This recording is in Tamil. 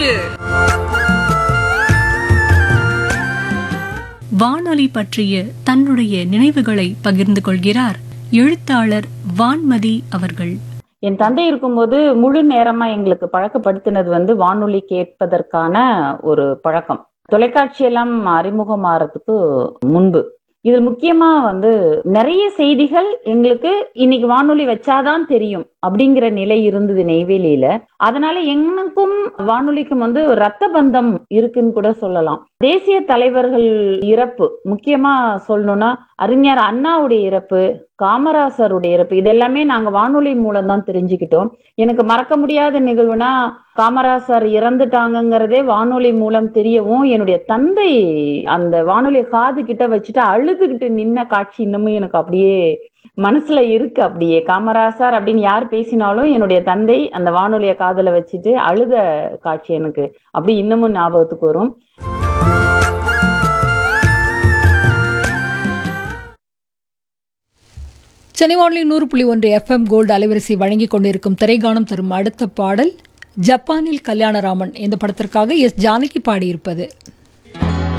வந்தாச்சு வானொலி பற்றிய தன்னுடைய நினைவுகளை பகிர்ந்து கொள்கிறார் எழுத்தாளர் வான்மதி அவர்கள் என் தந்தை இருக்கும்போது முழு நேரமா எங்களுக்கு பழக்கப்படுத்தினது வந்து வானொலி கேட்பதற்கான ஒரு பழக்கம் தொலைக்காட்சி எல்லாம் அறிமுகமாறதுக்கு முன்பு இது முக்கியமா வந்து நிறைய செய்திகள் எங்களுக்கு இன்னைக்கு வானொலி வச்சாதான் தெரியும் அப்படிங்கிற நிலை இருந்தது நெய்வேலியில அதனால எனக்கும் வானொலிக்கும் வந்து ஒரு ரத்த பந்தம் இருக்குன்னு கூட சொல்லலாம் தேசிய தலைவர்கள் இறப்பு முக்கியமா சொல்லணும்னா அறிஞர் அண்ணாவுடைய இறப்பு காமராசருடைய இறப்பு இதெல்லாமே நாங்க வானொலி மூலம் தான் தெரிஞ்சுக்கிட்டோம் எனக்கு மறக்க முடியாத நிகழ்வுனா காமராசர் இறந்துட்டாங்கங்கிறதே வானொலி மூலம் தெரியவும் என்னுடைய தந்தை அந்த வானொலியை காது கிட்ட வச்சுட்டு அழுதுகிட்டு நின்ன காட்சி இன்னமும் எனக்கு அப்படியே மனசுல இருக்கு அப்படியே காமராசர் அப்படின்னு யார் பேசினாலும் என்னுடைய தந்தை அந்த வானொலியை காதுல வச்சுட்டு அழுத காட்சி எனக்கு அப்படி இன்னமும் ஞாபகத்துக்கு வரும் சென்னை வானொலி நூறு புள்ளி ஒன்று எஃப்எம் கோல்டு அலைவரிசை வழங்கிக் கொண்டிருக்கும் திரைகானம் தரும் அடுத்த பாடல் ஜப்பானில் கல்யாணராமன் இந்த படத்திற்காக எஸ் ஜானகி பாடியிருப்பது